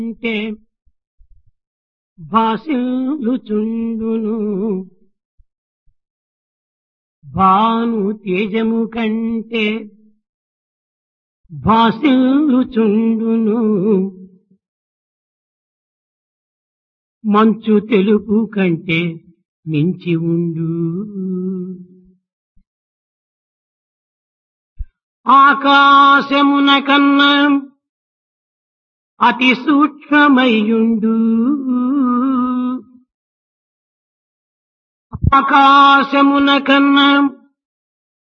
అంటే భాసిల్లుచుండును భాను తేజము కంటే భాసిల్లుచుండును మంచు తెలుపు కంటే మించి ఉండు ఆకాశమున కన్నా అతి సూక్ష్మమయ్యుండు ఆకాశమున కన్నా